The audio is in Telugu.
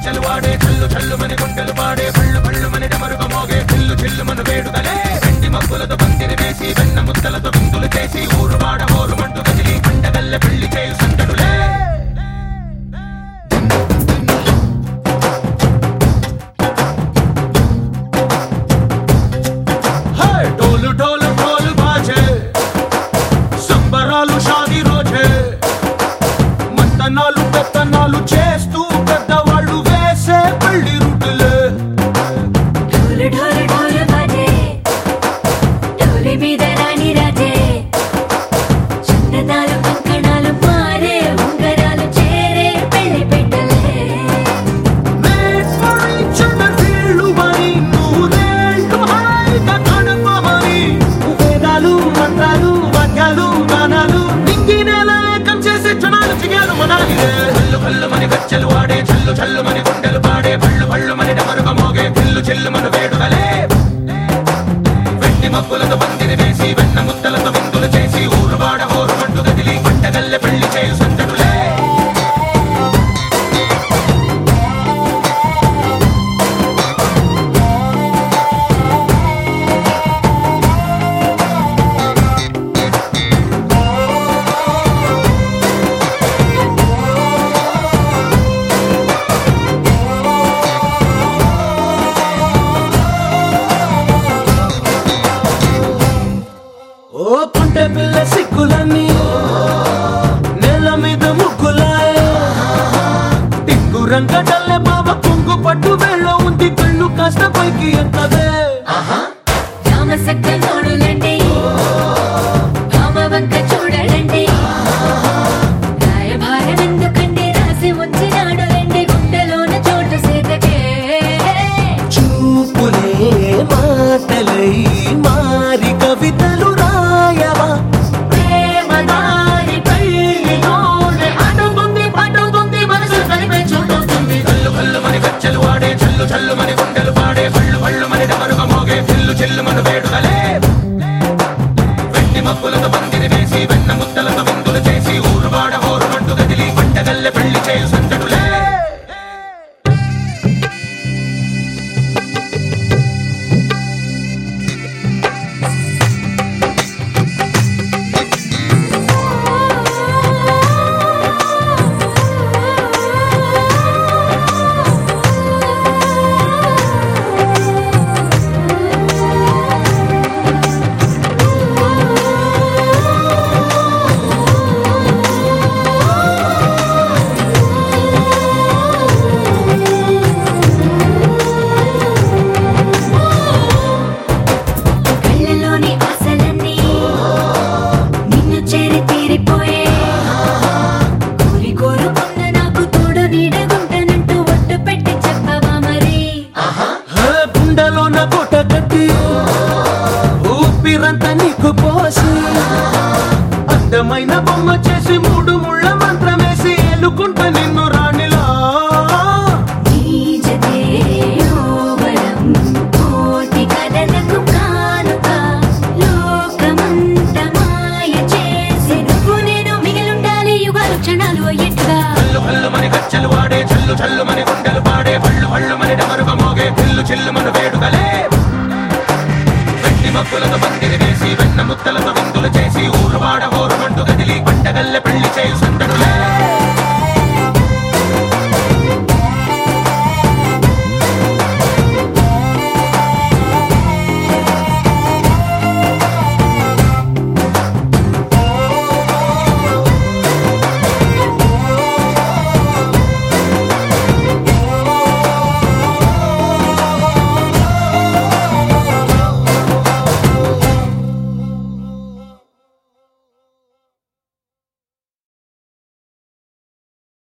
గజ్జలు వాడే చల్లు చల్లు మని గుండెలు పాడే పళ్ళు పళ్ళు మని డమరుగ మోగే చిల్లు చిల్లు మను వేడుదలే వెండి మబ్బులతో పందిరి వేసి వెన్న ముద్దలతో విందులు చేసి ఊరు వాడ ఊరు మంటు కదిలి పండగల్లె పెళ్లి చేయు సందడులే హే, డోలు డోలు డోలు బాజే సంబరాలు షాది రోజే మంతనాలు పెత్తనాలు చేస్తూ పెద్దవాళ్ళు వేసే పెళ్లి రుట్టులే ఢోలు ఢోలు ఢోలు బాజే ఢోలి మీద రాణి రాజే చందనాలు కంకణాలు మారే ఉంగరాలు చేరే పెళ్లి పెట్టలే Made for each other వీళ్ళు మరి నూరేళ్ళు హాయిగా గడపమని వేదాలు మంత్రాలు వాక్యాలు గానాలు నింగి నేల ఏకం చేసే క్షణాలు చిగాలు మనాలి కళ్ళు కళ్ళు మని గజ్జలు వాడే చల్లు చల్లు మని గుండెలు పాడే పళ్ళు పళ్ళు మని డమరుగ మోగే చిల్లు చిల్లు మను వేడుదలే వెండి మబ్బులతో పందిరి వేసి వెన్న ముద్దలతో విందులు చేసి ఊరు వాడ ఊరు మంటు గదిలి పంటగల్లె పెళ్లి చేయు సందడులే ఓ పుంటె పిల్ల సిక్కులన్నీ నేల మీద ముగ్గులాయ టింగు రంగడల్లె బాబ కొంగు పట్టు వెళ్ళ ఉంది కళ్ళు కాస్త పైకి ఎత్తదే రామ సక్క నోడులండి రామ వంక చూడలండి రాయభారం ఎందుకండి రాసి ఉంచినాడు రండి గుండెలోన చోటు సీతకే చూపులే మాటలై మారి కవితలు రాయవా ప్రేమ దారి పెళ్లిలోనే అడుగుంది పడుగుంది మనసు కలిపే చూడొస్తుంది కళ్ళు కళ్ళు మని గజ్జలు వాడే చల్లు చల్లు మని గుండెలు పాడే పళ్ళు పళ్ళు మని డమరుగ మోగే చిల్లు చిల్లు మను వేడుదలే వెండి మబ్బులతో పందిరి వేసి వెన్న ముద్దలతో విందులు చేసి ఊరు వాడ ఊరు మంటు గదిలి పంటగల్లె పెళ్లి చేయు సందడులే కళ్ళలోని ఆశలన్నీ నిన్ను చేరి తీరిపోయే కోరి కోరుకున్న నాకు తోడు నీడగుంటానంటూ ఒట్టు పెట్టి చెప్పవా మరి గుండెలోన కోట కట్టి ఊపిరంతా నీకు పోసి అందమైన బొమ్మ చేసి మూడు ముళ్ళ మంత్రమేసి ఎలుకుంటా నిన్ను రాణిలా నీజతే యోవరం కోటి కథలకు కానుక లోకమంత మాయ చేసి నువ్వు నేను మిగిలుండాలి యుగాలు క్షణాలు అయ్యేట్టుగా కళ్ళు కళ్ళు మని గజ్జలు వాడే చల్లు చల్లు మని గుండెలు పాడే పళ్ళు పళ్ళు మని డమరుగ మోగే పిల్లు చిల్లు మను వేడుదలే వెండి మబ్బులతో పందిరి వేసి వెన్న ముద్దలతో విందులు చేసి ఊరు వాడ ఊరు మంటు గదిలి పంటగల్లె పెళ్లి చేయు సంద